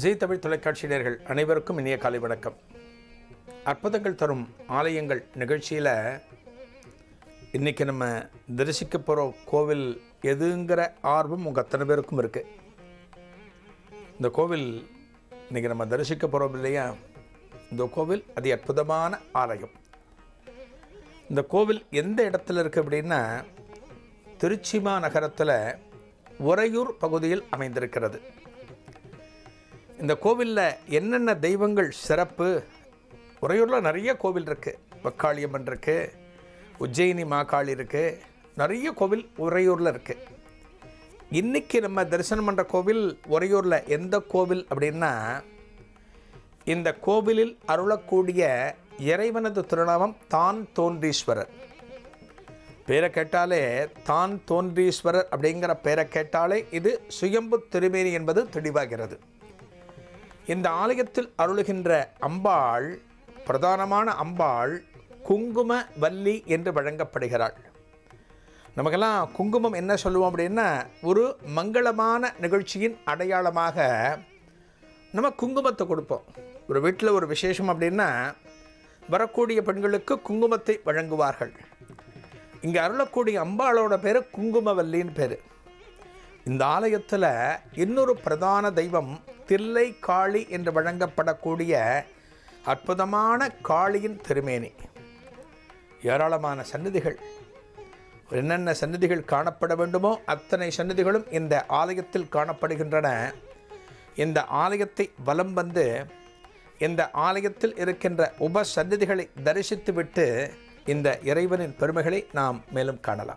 G Tamil தொலைக்காட்சியினர்கள் அனைவருக்கும் இனிய காலை வணக்கம் அற்புதங்கள் தரும் ஆலயங்கள் நிகழ்ச்சியில் இன்றைக்கி நம்ம தரிசிக்க போகிற கோவில் எதுங்கிற ஆர்வம் உங்கள் அத்தனை பேருக்கும் இருக்குது இந்த கோவில் இன்றைக்கி நம்ம தரிசிக்க போகிறோம் இல்லையா இந்த கோவில் அதி அற்புதமான ஆலயம் இந்த கோவில் எந்த இடத்துல இருக்குது அப்படின்னா திருச்சிமா நகரத்தில் உறையூர் பகுதியில் அமைந்திருக்கிறது இந்த கோவிலில் என்னென்ன தெய்வங்கள் சிறப்பு உறையூரில் நிறைய கோவில் இருக்குது வக்காளியம்மன் இருக்குது உஜ்ஜயினி மாகாளி இருக்குது நிறைய கோவில் உறையூரில் இருக்குது இன்றைக்கி நம்ம தரிசனம் பண்ணுற கோவில் உறையூரில் எந்த கோவில் அப்படின்னா இந்த கோவிலில் அருளக்கூடிய இறைவனது திருநாமம் தான் தோன்றீஸ்வரர் பேரை கேட்டாலே தான் தோன்றீஸ்வரர் அப்படிங்கிற பேரை கேட்டாலே இது சுயம்பு திருமேனி என்பது தெளிவாகிறது இந்த ஆலயத்தில் அருளுகின்ற அம்பாள் பிரதானமான அம்பாள் குங்கும வள்ளி என்று வழங்கப்படுகிறாள் நமக்கெல்லாம் குங்குமம் என்ன சொல்லுவோம் அப்படின்னா ஒரு மங்களமான நிகழ்ச்சியின் அடையாளமாக நம்ம குங்குமத்தை கொடுப்போம் ஒரு வீட்டில் ஒரு விசேஷம் அப்படின்னா வரக்கூடிய பெண்களுக்கு குங்குமத்தை வழங்குவார்கள் இங்கே அருளக்கூடிய அம்பாளோட பேர் குங்குமவல்லின்னு பேர் இந்த ஆலயத்தில் இன்னொரு பிரதான தெய்வம் தில்லை காளி என்று வழங்கப்படக்கூடிய அற்புதமான காளியின் திருமேனி ஏராளமான சந்நிதிகள் என்னென்ன சந்நிதிகள் காணப்பட வேண்டுமோ அத்தனை சந்நிதிகளும் இந்த ஆலயத்தில் காணப்படுகின்றன இந்த ஆலயத்தை வலம் வந்து இந்த ஆலயத்தில் இருக்கின்ற உப சந்நிதிகளை தரிசித்துவிட்டு இந்த இறைவனின் பெருமைகளை நாம் மேலும் காணலாம்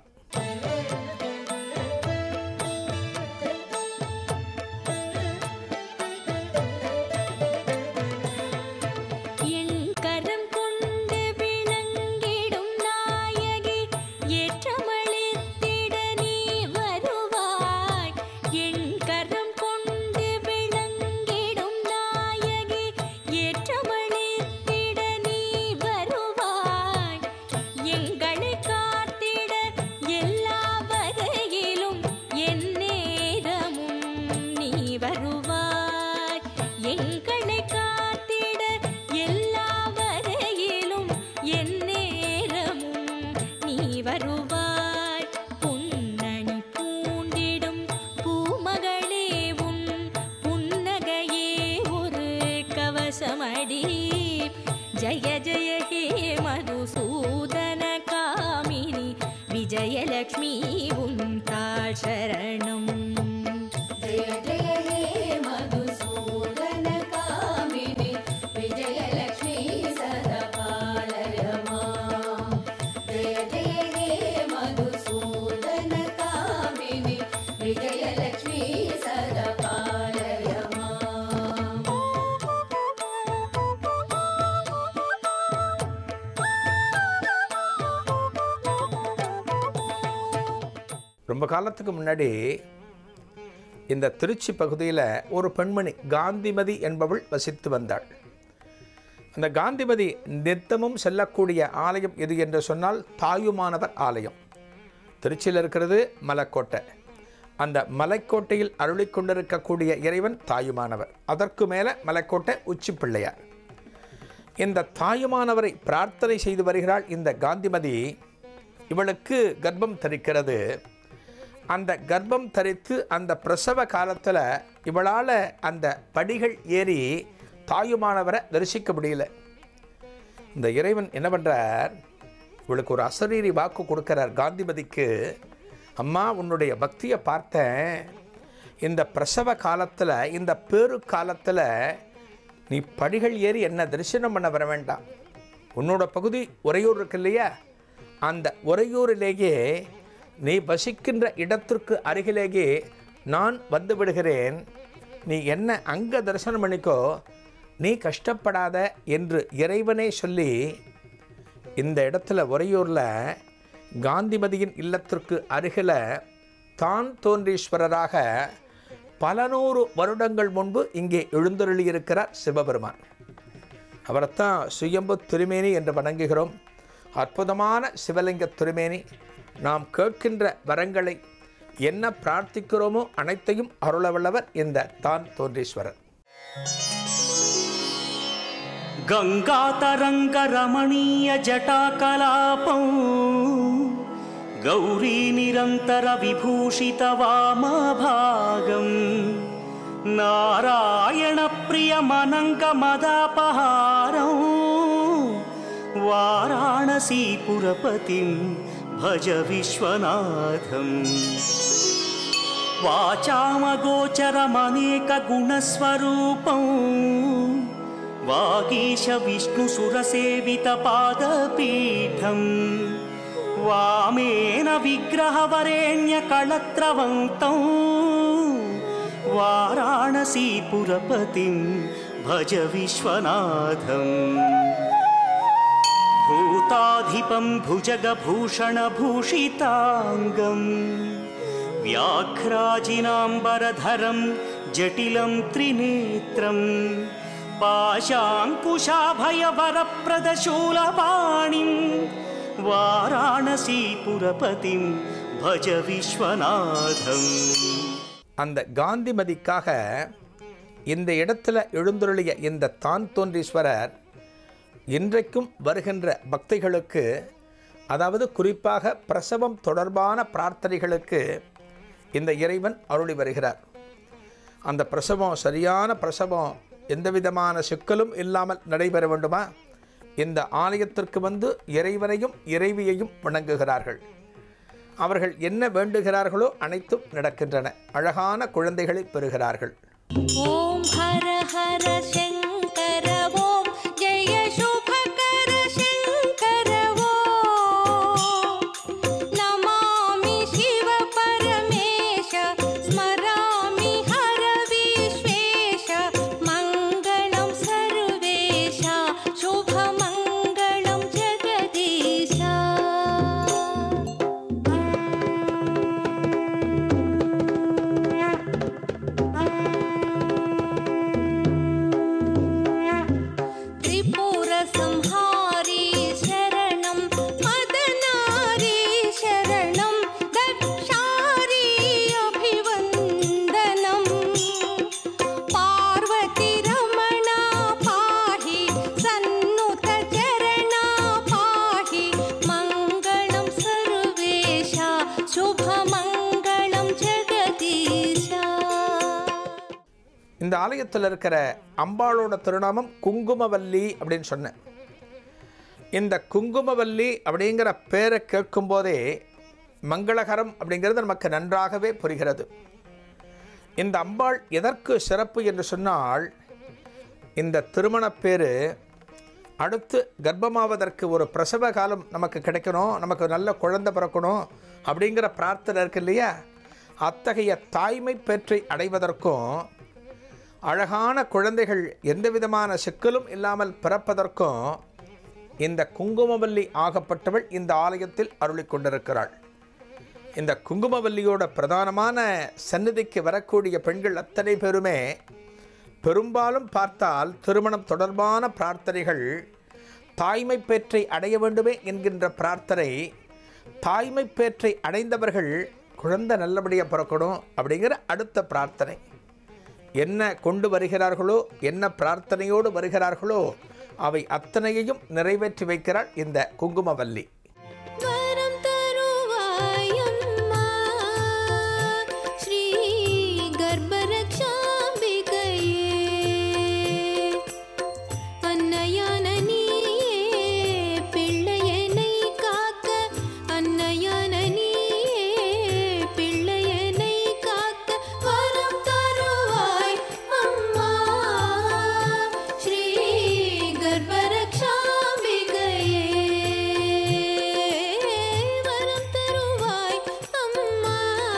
என் கரம் கொண்டு விளங்கிடும் நாயகி ஏற்றமளித்திட நீ வருவாய் என் கரம் கொண்டு விளங்கிடும் நாயகி ஏற்றமளித்திட நீ வருவாய் எங்களை காத்திட எல்லா வகையிலும் என் நேரமும் நீ வருவாய் எங்களை காத்திட எல்லா வரையிலும் என் நேரமும் நீ வருவாய் புன்னணி பூண்டிடும் பூமகளே உன் புன்னகையே ஒரு கவசமடி ஜய ஜய ஹே மதுசூதன காமினி விஜயலக்ஷ்மி உன் தாழ் சரணம் जय जय हे मधुसूदन कामिनि विजयलक्ष्मी सदा पालय माम् जय जय हे मधुसूदन कामिनि विजयलक्ष्मी सदा पालय माम् ரொம்ப காலத்துக்கு முன்னாடி இந்த திருச்சி பகுதியில் ஒரு பெண்மணி காந்திமதி என்பவள் வசித்து வந்தாள் அந்த காந்திமதி நித்தமும் செல்லக்கூடிய ஆலயம் எது என்று சொன்னால் தாயுமானவர் ஆலயம் திருச்சியில் இருக்கிறது மலைக்கோட்டை அந்த மலைக்கோட்டையில் அருளிக் கொண்டிருக்கக்கூடிய இறைவன் தாயுமானவர் அதற்கு மேலே மலைக்கோட்டை உச்சி பிள்ளையார் இந்த தாயுமானவரை பிரார்த்தனை செய்து வருகிறாள் இந்த காந்திமதி இவளுக்கு கர்ப்பம் தரிக்கிறது அந்த கர்ப்பம் தரித்து அந்த பிரசவ காலத்தில் இவளால் அந்த படிகள் ஏறி தாயுமானவரை தரிசிக்க முடியல இந்த இறைவன் என்ன பண்ணுறார் இவளுக்கு ஒரு அசரீரி வாக்கு கொடுக்கிறார் காந்திமதிக்கு அம்மா உன்னுடைய பக்தியை பார்த்தேன் இந்த பிரசவ காலத்தில் இந்த பேரு காலத்தில் நீ படிகள் ஏறி என்ன தரிசனம் பண்ண வர வேண்டாம் உன்னோட பகுதி உறையூர் இருக்கு இல்லையா அந்த உறையூரிலேயே நீ வசிக்கின்ற இடத்திற்கு அருகிலேயே நான் வந்து விடுகிறேன் நீ என்ன அங்கே தரிசனம் பண்ணிக்கோ நீ கஷ்டப்படாத என்று இறைவனே சொல்லி இந்த இடத்துல உறையூரில் காந்திமதியின் இல்லத்திற்கு அருகில் தான் தோன்றீஸ்வரராக பல நூறு வருடங்கள் முன்பு இங்கே எழுந்தருளியிருக்கிறார் சிவபெருமான் அவரைத்தான் சுயம்பு திருமேனி என்று வணங்குகிறோம் அற்புதமான சிவலிங்க திருமேனி நாம் கேட்கின்ற வரங்களை என்ன பிரார்த்திக்கிறோமோ அனைத்தையும் அருளவல்லவர் இந்த தான் தோன்றீஸ்வரர் गङ्गातरङ्गरमणीयजटाकलापौ गौरीनिरन्तरविभूषितवामभागम् नारायणप्रियमनङ्गमदापहारौ वाराणसीपुरपतिं भज विश्वनाथम् वाचामगोचरमनेकगुणस्वरूपं वागीशविष्णुसुरसेवितपादपीठम् वामेन विग्रहवरेण्यकळत्रवन्तौ वाराणसीपुरपतिं भज विश्वनाथम् भूताधिपं भुजगभूषणभूषिताङ्गम् व्याघ्राजिनाम्बरधरं जटिलं त्रिनेत्रम् पाशाङ्कुशाभयवरप्रदशूलपाणिं वाराणसीपुरपतिं भज विश्वनाथम् அந்த காந்திமதிக்காக இந்த இடத்துல எழுந்துருளிய இந்த தான் தோன்றீஸ்வரர் இன்றைக்கும் வருகின்ற பக்திகளுக்கு அதாவது குறிப்பாக பிரசவம் தொடர்பான பிரார்த்தனைகளுக்கு இந்த இறைவன் அருளி வருகிறார் அந்த பிரசவம் சரியான பிரசவம் எந்த விதமான சிக்கலும் இல்லாமல் நடைபெற வேண்டுமா இந்த ஆலயத்திற்கு வந்து இறைவனையும் இறைவியையும் வணங்குகிறார்கள் அவர்கள் என்ன வேண்டுகிறார்களோ அனைத்தும் நடக்கின்றன அழகான குழந்தைகளை பெறுகிறார்கள் ॐ हर हर शङ्कर ॐ जय शुभकर शङ्कर ॐ नमामि शिव परमेश स्मरामि हर विश्वेश मङ्गलं सर्वेश शुभमङ्गलं जगदीश त्रिपुरसंहारी शरणं मदनारी शरणं दक्षारी अभिवन्दनम् पार्वतीरमणा पाहि सन्नुतचरणा पाहि मङ्गलं सर्वेशा शुभमङ्गलं जगदीशा இந்த ஆலயத்தில் இருக்கிற அம்பாளோட திருநாமம் குங்குமவல்லி அப்படின்னு சொன்னேன் இந்த குங்குமவல்லி அப்படிங்கிற பேரை கேட்கும்போதே மங்களகரம் அப்படிங்கிறது நமக்கு நன்றாகவே புரிகிறது இந்த அம்பாள் எதற்கு சிறப்பு என்று சொன்னால் இந்த திருமணப்பேறு அடுத்து கர்ப்பமாவதற்கு ஒரு பிரசவ காலம் நமக்கு கிடைக்கணும் நமக்கு நல்ல குழந்தை பிறக்கணும் அப்படிங்கிற பிரார்த்தனை இருக்கு இல்லையா அத்தகைய தாய்மை பெற்றை அடைவதற்கும் அழகான குழந்தைகள் எந்த விதமான சிக்கலும் இல்லாமல் பிறப்பதற்கும் இந்த குங்குமவல்லி ஆகப்பட்டவள் இந்த ஆலயத்தில் அருளிக் கொண்டிருக்கிறாள் இந்த குங்குமவல்லியோட பிரதானமான சந்நிதிக்கு வரக்கூடிய பெண்கள் அத்தனை பேருமே பெரும்பாலும் பார்த்தால் திருமணம் தொடர்பான பிரார்த்தனைகள் தாய்மை பேற்றை அடைய வேண்டுமே என்கின்ற பிரார்த்தனை தாய்மை பேற்றை அடைந்தவர்கள் குழந்தை நல்லபடியாக பிறக்கணும் அப்படிங்கிற அடுத்த பிரார்த்தனை என்ன கொண்டு வருகிறார்களோ என்ன பிரார்த்தனையோடு வருகிறார்களோ அவை அத்தனையையும் நிறைவேற்றி வைக்கிறாள் இந்த குங்குமவல்லி வரம் தருவாயம்மா ஸ்ரீ கர்ப்பரக்ஷாம்பிகையே அன்னையான நீயே பிள்ளையனை காக்க அன்னையான நீயே பிள்ளையனை காக்க வரம் தருவாய் அம்மா ஸ்ரீ கர்ப்பரக்ஷாம்பிகையே வரம் தருவாய் அம்மா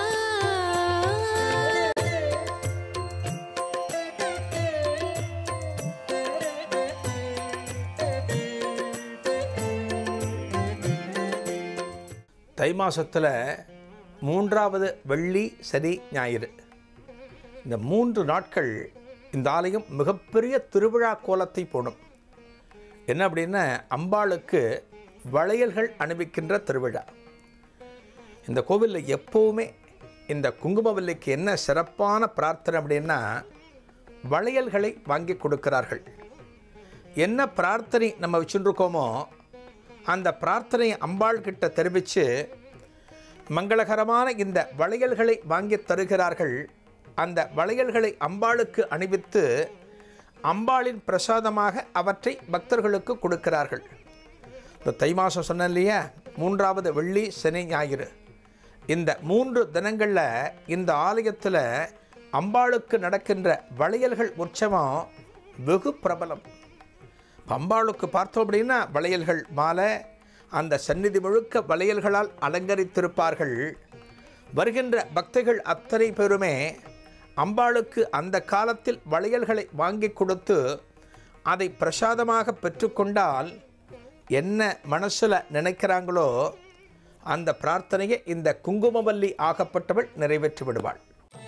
தை மாசத்தில் மூன்றாவது வெள்ளி சனி ஞாயிறு இந்த மூன்று நாட்கள் இந்த ஆலயம் மிகப்பெரிய திருவிழா கோலத்தை போடும் என்ன அப்படின்னா அம்பாளுக்கு வளையல்கள் அணிவிக்கின்ற திருவிழா இந்த கோவிலில் எப்போவுமே இந்த குங்குமவல்லிக்கு என்ன சிறப்பான பிரார்த்தனை அப்படின்னா வளையல்களை வாங்கி கொடுக்கிறார்கள் என்ன பிரார்த்தனை நம்ம வச்சுருக்கோமோ அந்த பிரார்த்தனையை அம்பாள் கிட்ட தெரிவித்து மங்களகரமான இந்த வளையல்களை வாங்கி தருகிறார்கள் அந்த வளையல்களை அம்பாளுக்கு அணிவித்து அம்பாளின் பிரசாதமாக அவற்றை பக்தர்களுக்கு கொடுக்கிறார்கள் இந்த தை மாதம் சொன்னேன் இல்லையா மூன்றாவது வெள்ளி சனி ஞாயிறு இந்த மூன்று தினங்களில் இந்த ஆலயத்தில் அம்பாளுக்கு நடக்கின்ற வளையல்கள் உற்சவம் வெகு பிரபலம் அம்பாளுக்கு பார்த்தோம் அப்படின்னா வளையல்கள் மாலை அந்த சந்நிதி முழுக்க வளையல்களால் அலங்கரித்திருப்பார்கள் வருகின்ற பக்தர்கள் அத்தனை பேருமே அம்பாளுக்கு அந்த காலத்தில் வளையல்களை வாங்கி கொடுத்து அதை பிரசாதமாக பெற்றுக்கொண்டால் என்ன மனசில் நினைக்கிறாங்களோ அந்த பிரார்த்தனையை இந்த குங்குமவல்லி ஆகப்பட்டவள் நிறைவேற்றி விடுவாள்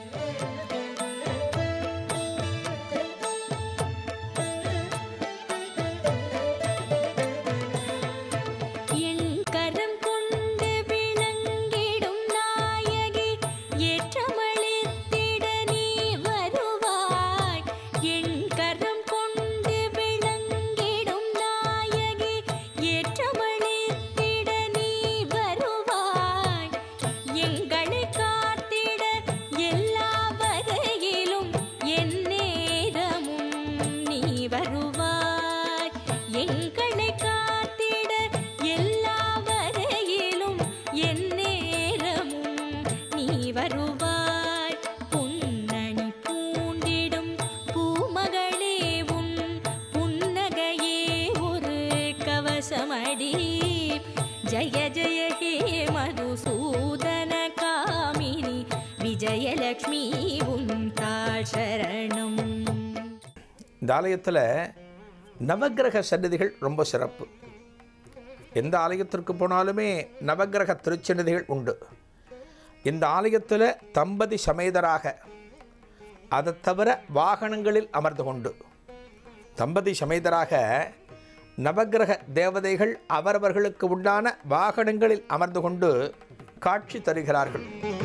என் கரம் கொண்டு விளங்கிடும் நாயகி ஏற்றமளித்திட நீ வருவாய் என் கரம் கொண்டு விளங்கிடும் நாயகி ஏற்றமளித்திட நீ வருவாய் எங்களை காத்திட எல்லா வகையிலும் என் நேரமும் நீ வருவாய் எங்களை காத்திட எல்லா வகையிலும் என் நேரமும் நீ வருவாய் புன்னணி பூண்டிடும் பூமகளே உன் புன்னகையே ஒரு கவசமடி ஜய ஜய ஹே மதுசூதன காமினி விஜயலக்ஷ்மி உன் தாழ் சரணம் இந்த ஆலயத்தில் நவக்கிரக சன்னதிகள் ரொம்ப சிறப்பு எந்த ஆலயத்திற்கு போனாலுமே நவக்கிரக திருச்சன்னதிகள் உண்டு இந்த ஆலயத்தில் தம்பதி சமேதராக அதை தவிர வாகனங்களில் அமர்ந்து கொண்டு தம்பதி சமேதராக நவக்கிரக தேவதைகள் அவரவர்களுக்கு உண்டான வாகனங்களில் அமர்ந்து கொண்டு காட்சி தருகிறார்கள்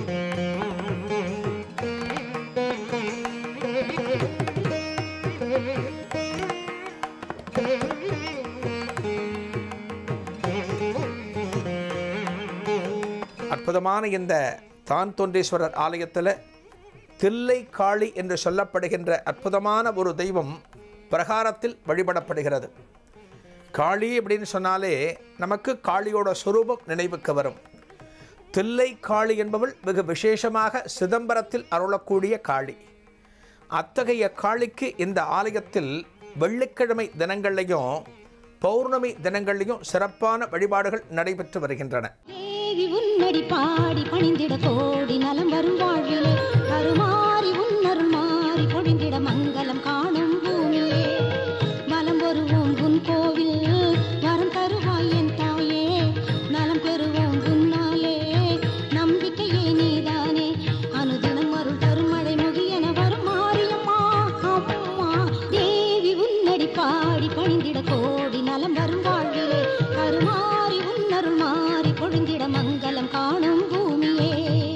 அற்புதமான இந்த தான் தோன்றீஸ்வரர் ஆலயத்தில் தில்லை காளி என்று சொல்லப்படுகின்ற அற்புதமான ஒரு தெய்வம் பிரகாரத்தில் வழிபடப்படுகிறது காளி அப்படின்னு சொன்னாலே நமக்கு காளியோட சொரூபம் நினைவுக்கு வரும் தில்லை காளி என்பவள் வெகு விசேஷமாக சிதம்பரத்தில் அருளக்கூடிய காளி அத்தகைய காளிக்கு இந்த ஆலயத்தில் வெள்ளிக்கிழமை தினங்கள்லையும் பௌர்ணமி தினங்கள்லையும் சிறப்பான வழிபாடுகள் நடைபெற்று வருகின்றன தேவி உன்னடி பாடி பணிந்திட கோடி நலம் வரும் வாழ்விலே கருமாறி உன்னருள் மாறி பொழிந்திட மங்களம் காணும் பூமியே வலம் வருவோம் உன் கோவில் வரம் தருவாய் என் தாயே நலம் பெறுவோம் உன்னாலே நம்பிக்கையே நீதானே அனுதினம் அருள் தரும் மழை முகியன வரும் மாரியம்மா அம்மா தேவி உன்னடி பாடி பணிந்திட கோடி நலம் வரும் வாழ்விலே கருமாறி உன்னருள் மாறி பொழிந்திட மங்களம் காணும் பூமியே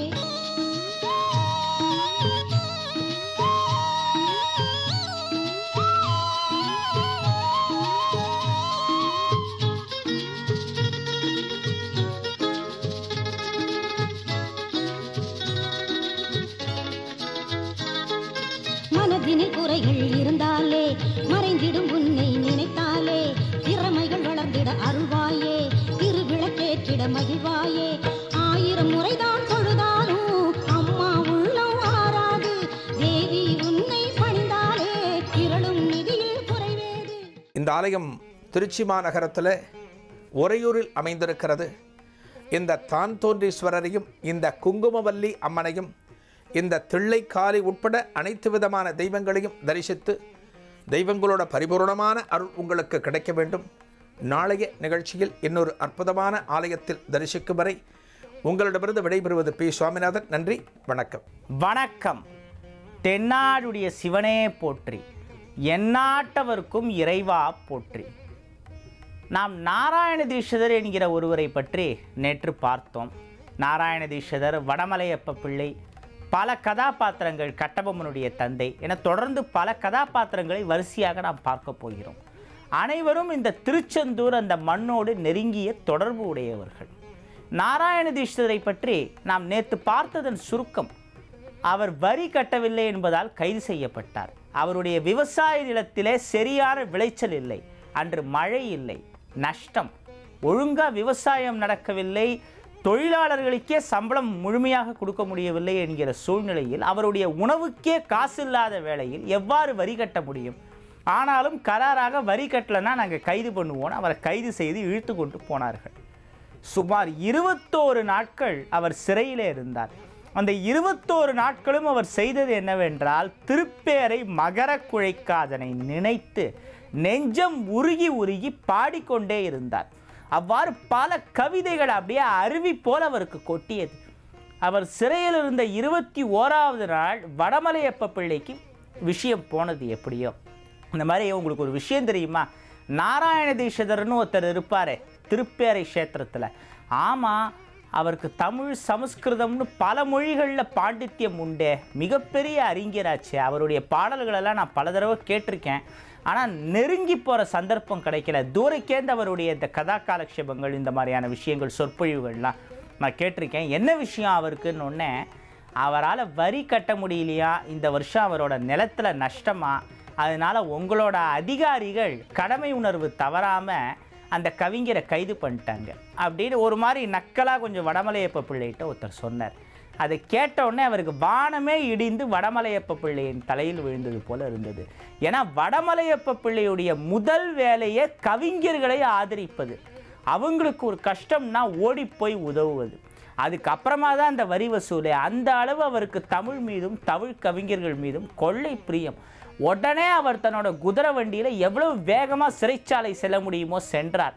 மனதினில் குறைகள் இருந்தாலே மறைந்திடும் உன்னை நினைத்தாலே திறமைகள் வளர்ந்திட அருள்வாயே திருவிளக்கேற்றிட மகிழ்வாயே ஆயிரம் முறைதான் தொழுதாலும் அம்மா உள்ளம் ஆறாது தேவி உன்னை பணிந்தாலே திரளும் நிதியில் குறைவேது இந்த ஆலயம் திருச்சி மாநகரத்தில் உறையூரில் அமைந்திருக்கிறது இந்த தான் தோன்றீஸ்வரரையும் இந்த குங்குமவல்லி அம்மனையும் இந்த திள்ளைக்காலி உட்பட அனைத்து விதமான தெய்வங்களையும் தரிசித்து தெய்வங்களோட பரிபூரணமான அருள் உங்களுக்கு கிடைக்க வேண்டும் நாளைய நிகழ்ச்சியில் இன்னொரு அற்புதமான ஆலயத்தில் தரிசிக்கும் வரை உங்களிடமிருந்து விடைபெறுவது பி சுவாமிநாதன் நன்றி வணக்கம் வணக்கம் தென்னாடுடைய சிவனே போற்றி எந்நாட்டவர்க்கும் இறைவா போற்றி நாம் நாராயண தீட்சிதர் என்கிற ஒருவரை பற்றி நேற்று பார்த்தோம் நாராயண தீட்சிதர் வடமலையப்ப பிள்ளை பல கதாபாத்திரங்கள் கட்டபொம்மனுடைய தந்தை என தொடர்ந்து பல கதாபாத்திரங்களை வரிசையாக நாம் பார்க்க போகிறோம் அனைவரும் இந்த திருச்செந்தூர் அந்த மண்ணோடு நெருங்கிய தொடர்பு உடையவர்கள் நாராயண தீட்சிதரை பற்றி நாம் நேற்று பார்த்ததன் சுருக்கம் அவர் வரி கட்டவில்லை என்பதால் கைது செய்யப்பட்டார் அவருடைய விவசாய நிலத்திலே சரியான விளைச்சல் இல்லை அன்று மழை இல்லை நஷ்டம் ஒழுங்கா விவசாயம் நடக்கவில்லை தொழிலாளர்களுக்கே சம்பளம் முழுமையாக கொடுக்க முடியவில்லை என்கிற சூழ்நிலையில் அவருடைய உணவுக்கே காசு இல்லாத வேளையில் எவ்வாறு வரி கட்ட முடியும் ஆனாலும் கராராக வரி கட்டலைன்னா நாங்கள் கைது பண்ணுவோம் அவரை கைது செய்து இழுத்து கொண்டு போனார்கள் சுமார் இருபத்தோரு நாட்கள் அவர் சிறையிலே இருந்தார் அந்த இருபத்தோரு நாட்களும் அவர் செய்தது என்னவென்றால் திருப்பேரை மகர குழைக்காதனை நினைத்து நெஞ்சம் உருகி உருகி பாடிக்கொண்டே இருந்தார் அவ்வாறு பல கவிதைகள் அப்படியே அருவி போல அவருக்கு கொட்டியது அவர் சிறையில் இருந்த இருபத்தி ஓராவது நாள் வடமலையப்ப பிள்ளைக்கு விஷயம் போனது எப்படியோ இந்த மாதிரி உங்களுக்கு ஒரு விஷயம் தெரியுமா நாராயண தீட்சிதர்னு ஒருத்தர் இருப்பாரே திருப்பேரை க்ஷேத்திரத்தில் ஆமாம் அவருக்கு தமிழ் சமஸ்கிருதம்னு பல மொழிகளில் பாண்டித்யம் உண்டே மிகப்பெரிய அறிஞராச்சு அவருடைய பாடல்களெல்லாம் நான் பல தடவை கேட்டிருக்கேன் ஆனால் நெருங்கி போகிற சந்தர்ப்பம் கிடைக்கல தூரக்கேந்து அவருடைய இந்த கதா காலக்ஷேபங்கள் இந்த மாதிரியான விஷயங்கள் சொற்பொழிவுகள்லாம் நான் கேட்டிருக்கேன் என்ன விஷயம் அவருக்குன்னு ஒன்னே அவரால் வரி கட்ட முடியலையா இந்த வருஷம் அவரோட நிலத்துல நஷ்டமா அதனால உங்களோட அதிகாரிகள் கடமை உணர்வு தவறாமல் அந்த கவிஞரை கைது பண்ணிட்டாங்க அப்படின்னு ஒரு மாதிரி நக்கலாக கொஞ்சம் வடமலையப்ப பிள்ளைகிட்ட ஒருத்தர் சொன்னார் அதை கேட்ட உடனே அவருக்கு வானமே இடிந்து வடமலையப்ப பிள்ளையின் தலையில் விழுந்தது போல இருந்தது ஏன்னா வடமலையப்ப பிள்ளையுடைய முதல் வேலையே கவிஞர்களை ஆதரிப்பது அவங்களுக்கு ஒரு கஷ்டம்னா ஓடி போய் உதவுவது அதுக்கப்புறமா தான் அந்த வரி வசூலே அந்த அளவு அவருக்கு தமிழ் மீதும் தமிழ் கவிஞர்கள் மீதும் கொள்ளை பிரியம் உடனே அவர் தன்னோட குதிரை வண்டியில் எவ்வளவு வேகமாக சிறைச்சாலை செல்ல முடியுமோ சென்றார்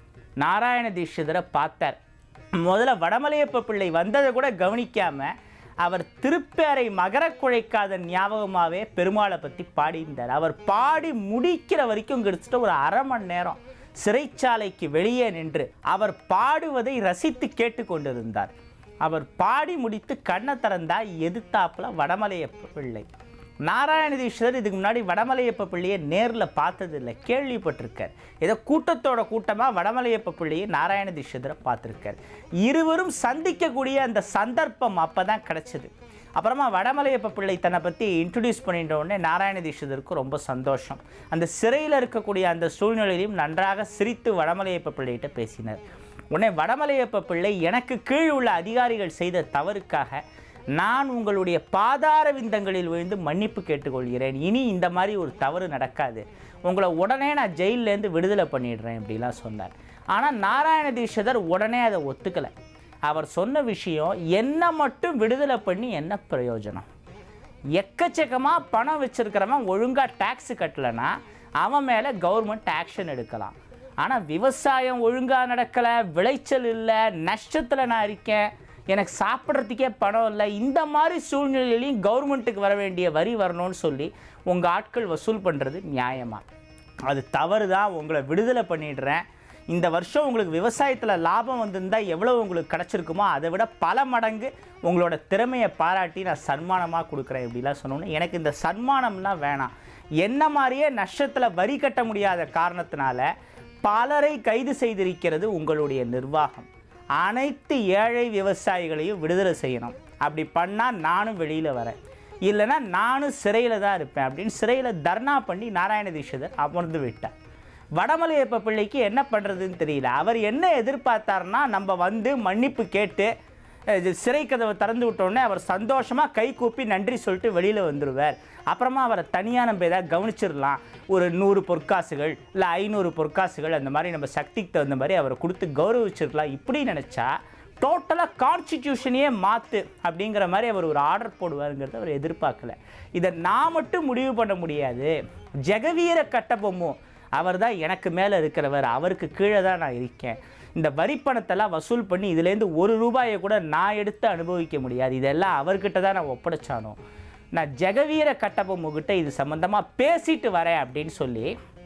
நாராயண தீட்சிதரை பார்த்தார் முதல்ல வடமலையப்ப பிள்ளை வந்ததை கூட கவனிக்காம அவர் திருப்பேரை மகர குழைக்காத ஞாபகமாகவே பெருமாளை பற்றி பாடியிருந்தார் அவர் பாடி முடிக்கிற வரைக்கும் கிட்டத்தட்ட ஒரு அரை மணி நேரம் சிறைச்சாலைக்கு வெளியே நின்று அவர் பாடுவதை ரசித்து கேட்டுக்கொண்டிருந்தார் அவர் பாடி முடித்து கண்ணை திறந்தா எதிர்த்தாப்புல வடமலையப்ப பிள்ளை நாராயண தீட்சிதர் இதுக்கு முன்னாடி வடமலையப்ப பிள்ளையை நேரில் பார்த்ததில்லை கேள்விப்பட்டிருக்கார் ஏதோ கூட்டத்தோட கூட்டமாக வடமலையப்ப பிள்ளையை நாராயண தீட்சிதரை பார்த்துருக்கார் இருவரும் சந்திக்கக்கூடிய அந்த சந்தர்ப்பம் அப்போ தான் கிடச்சிது அப்புறமா வடமலையப்ப பிள்ளை தன்னை பற்றி இன்ட்ரடியூஸ் பண்ணிட்ட உடனே நாராயண தீட்சிதருக்கு ரொம்ப சந்தோஷம் அந்த சிறையில் இருக்கக்கூடிய அந்த சூழ்நிலையிலும் நன்றாக சிரித்து வடமலையப்ப பிள்ளைகிட்ட பேசினார் உடனே வடமலையப்ப பிள்ளை எனக்கு கீழ் உள்ள அதிகாரிகள் செய்த தவறுக்காக நான் உங்களுடைய பாதார விந்தங்களில் விழுந்து மன்னிப்பு கேட்டுக்கொள்கிறேன் இனி இந்த மாதிரி ஒரு தவறு நடக்காது உங்களை உடனே நான் ஜெயிலேருந்து விடுதலை பண்ணிடுறேன் இப்படிலாம் சொன்னார் ஆனால் நாராயண தீட்சிதர் உடனே அதை ஒத்துக்கலை அவர் சொன்ன விஷயம் என்ன மட்டும் விடுதலை பண்ணி என்ன பிரயோஜனம் எக்கச்சக்கமாக பணம் வச்சிருக்கிறவன் ஒழுங்காக டேக்ஸ் கட்டலைன்னா அவன் மேலே கவர்மெண்ட் ஆக்ஷன் எடுக்கலாம் ஆனால் விவசாயம் ஒழுங்காக நடக்கலை விளைச்சல் இல்லை நஷ்டத்தில் நான் இருக்கேன் எனக்கு சாப்பிட்றதுக்கே பணம் இல்லை இந்த மாதிரி சூழ்நிலையிலையும் கவர்மெண்ட்டுக்கு வர வேண்டிய வரி வரணும்னு சொல்லி உங்கள் ஆட்கள் வசூல் பண்ணுறது நியாயமா அது தவறு தான் உங்களை விடுதலை பண்ணிடுறேன் இந்த வருஷம் உங்களுக்கு விவசாயத்தில் லாபம் வந்திருந்தால் எவ்வளோ உங்களுக்கு கிடச்சிருக்குமோ அதை விட பல மடங்கு உங்களோட திறமையை பாராட்டி நான் சன்மானமாக கொடுக்குறேன் இப்படிலாம் சொன்னோன்னே எனக்கு இந்த சன்மானம்லாம் வேணாம் என்ன மாதிரியே நஷ்டத்தில் வரி கட்ட முடியாத காரணத்தினால பலரை கைது செய்திருக்கிறது உங்களுடைய நிர்வாகம் அனைத்து ஏழை விவசாயிகளையும் விடுதலை செய்யணும் அப்படி பண்ணால் நானும் வெளியில் வரேன் இல்லைன்னா நானும் சிறையில் தான் இருப்பேன் அப்படின்னு சிறையில் தர்ணா பண்ணி நாராயண தீட்சிதர் அமர்ந்து விட்டார் வடமலையப்ப பிள்ளைக்கு என்ன பண்ணுறதுன்னு தெரியல அவர் என்ன எதிர்பார்த்தாருன்னா நம்ம வந்து மன்னிப்பு கேட்டு அஹ், இது சிறை கதவை திறந்து விட்டோடனே அவர் சந்தோஷமாக கை கூப்பி நன்றி சொல்லிட்டு வெளியில் வந்துடுவார் அப்புறமா அவரை தனியாக நம்ம ஏதாவது கவனிச்சிடலாம் ஒரு நூறு பொற்காசுகள் இல்லை ஐநூறு பொற்காசுகள் அந்த மாதிரி நம்ம சக்திக்கு தகுந்த மாதிரி அவரை கொடுத்து கௌரவிச்சிருக்கலாம் இப்படி நினச்சா டோட்டலாக கான்ஸ்டிடியூஷனையே மாற்று அப்படிங்கிற மாதிரி அவர் ஒரு ஆர்டர் போடுவாருங்கிறத அவர் எதிர்பார்க்கல இதை நான் மட்டும் முடிவு பண்ண முடியாது ஜெகவீர கட்டபொம்மு அவர் தான் எனக்கு மேலே இருக்கிறவர் அவருக்கு கீழே தான் நான் இருக்கேன் இந்த வரி பணத்தெல்லாம் வசூல் பண்ணி இதுலேருந்து ஒரு ரூபாயை கூட நான் எடுத்து அனுபவிக்க முடியாது இதெல்லாம் அவர்கிட்ட தான் நான் ஒப்படைச்சானோ நான் ஜெகவீர கட்டபொம்முகிட்ட இது சம்மந்தமாக பேசிட்டு வரேன் அப்படின்னு சொல்லி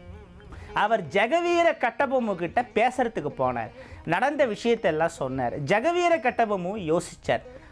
அவர் ஜெகவீர கட்டபொம்மு கிட்ட பேசுறதுக்கு போனார் நடந்த விஷயத்தெல்லாம் சொன்னார் ஜெகவீர கட்டபொம்மு யோசிச்சார்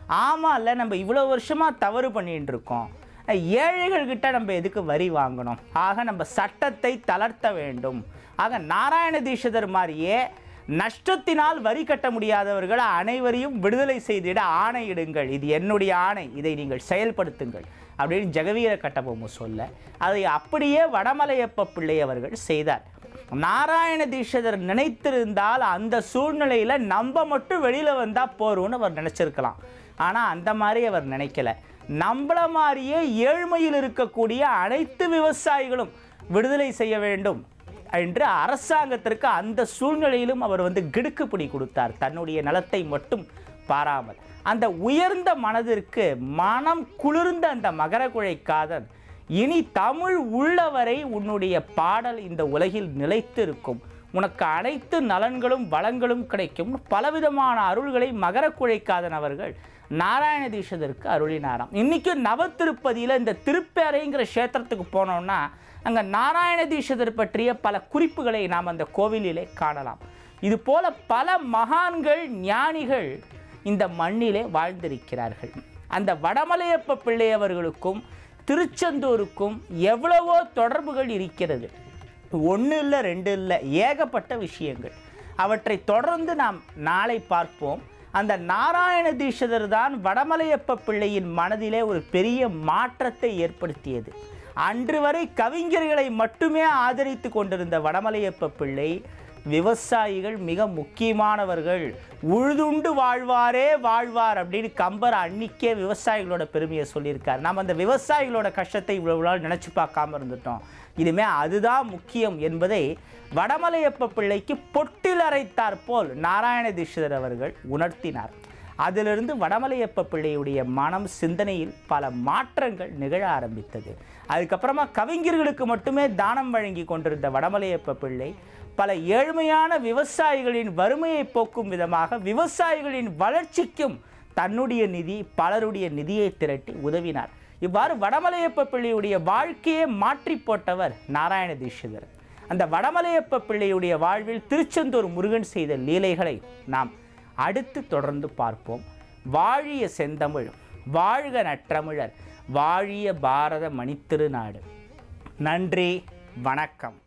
ஆமாம் இல்லை நம்ம இவ்வளோ வருஷமாக தவறு பண்ணிட்டு இருக்கோம் ஏழைகள்கிட்ட நம்ம எதுக்கு வரி வாங்கணும் ஆக நம்ம சட்டத்தை தளர்த்த வேண்டும் ஆக நாராயண தீட்சிதர் மாதிரியே நஷ்டத்தினால் வரி கட்ட முடியாதவர்கள் அனைவரையும் விடுதலை செய்திட ஆணையிடுங்கள் இது என்னுடைய ஆணை இதை நீங்கள் செயல்படுத்துங்கள் அப்படின்னு ஜெகவீர கட்டபொம்மு சொல்ல அதை அப்படியே வடமலையப்ப பிள்ளை அவர்கள் செய்தார் நாராயண தீட்சிதர் நினைத்திருந்தால் அந்த சூழ்நிலையில் நம்ம மட்டும் வெளியில் வந்தால் போறோம்னு அவர் நினச்சிருக்கலாம் ஆனால் அந்த மாதிரி அவர் நினைக்கல நம்மள மாதிரியே ஏழ்மையில் இருக்கக்கூடிய அனைத்து விவசாயிகளும் விடுதலை செய்ய வேண்டும் என்று அரசாங்கத்திற்கு அந்த சூழ்நிலையிலும் அவர் வந்து கிடுக்குப்பிடி கொடுத்தார் தன்னுடைய நலத்தை மட்டும் பாராமல் அந்த உயர்ந்த மனதிற்கு மனம் குளிர்ந்த அந்த மகரகுழைக்காதன் இனி தமிழ் உள்ளவரை உன்னுடைய பாடல் இந்த உலகில் நிலைத்திருக்கும் உனக்கு அனைத்து நலன்களும் வளங்களும் கிடைக்கும் பலவிதமான அருள்களை மகரக்குழைக்காதன் அவர்கள் நாராயண தீட்சிதருக்கு அருளினாராம் இன்னைக்கு நவத்திருப்பதியில் இந்த திருப்பேரைங்கிற க்ஷேத்திரத்துக்கு போனோம்னா அங்கே நாராயண தீட்சிதர் பற்றிய பல குறிப்புகளை நாம் அந்த கோவிலிலே காணலாம் இது போல பல மகான்கள் ஞானிகள் இந்த மண்ணிலே வாழ்ந்திருக்கிறார்கள் அந்த வடமலையப்ப பிள்ளை அவர்களுக்கும் திருச்செந்தூருக்கும் எவ்வளவோ தொடர்புகள் இருக்கிறது ஒன்று இல்லை ரெண்டு இல்லை ஏகப்பட்ட விஷயங்கள் அவற்றை தொடர்ந்து நாம் நாளை பார்ப்போம் அந்த நாராயண தீட்சிதர் தான் வடமலையப்ப பிள்ளையின் மனதிலே ஒரு பெரிய மாற்றத்தை ஏற்படுத்தியது அன்று வரை கவிஞர்களை மட்டுமே ஆதரித்து கொண்டிருந்த வடமலையப்ப பிள்ளை விவசாயிகள் மிக முக்கியமானவர்கள் உழுதுண்டு வாழ்வாரே வாழ்வார் அப்படின்னு கம்பர் அன்னிக்கே விவசாயிகளோட பெருமையை சொல்லியிருக்கார் நாம் அந்த விவசாயிகளோட கஷ்டத்தை இவ்வளவு நாள் நினச்சி பார்க்காம இருந்துட்டோம் இனிமே அதுதான் முக்கியம் என்பதை வடமலையப்ப பிள்ளைக்கு பொட்டில் அரைத்தார் போல் நாராயண தீட்சிதர் அவர்கள் உணர்த்தினார் அதிலிருந்து வடமலையப்ப பிள்ளையுடைய மனம் சிந்தனையில் பல மாற்றங்கள் நிகழ ஆரம்பித்தது அதுக்கப்புறமா கவிஞர்களுக்கு மட்டுமே தானம் வழங்கி கொண்டிருந்த வடமலையப்ப பிள்ளை பல ஏழ்மையான விவசாயிகளின் வறுமையை போக்கும் விதமாக விவசாயிகளின் வளர்ச்சிக்கும் தன்னுடைய நிதி பலருடைய நிதியை திரட்டி உதவினார் இவ்வாறு வடமலையப்ப பிள்ளையுடைய வாழ்க்கையை மாற்றி போட்டவர் நாராயண தீட்சிதர் அந்த வடமலையப்ப பிள்ளையுடைய வாழ்வில் திருச்செந்தூர் முருகன் செய்த லீலைகளை நாம் அடுத்து தொடர்ந்து பார்ப்போம் வாழிய செந்தமிழ் வாழ்க நற்றமிழர் வாழிய பாரத மணித்திருநாடு நன்றி வணக்கம்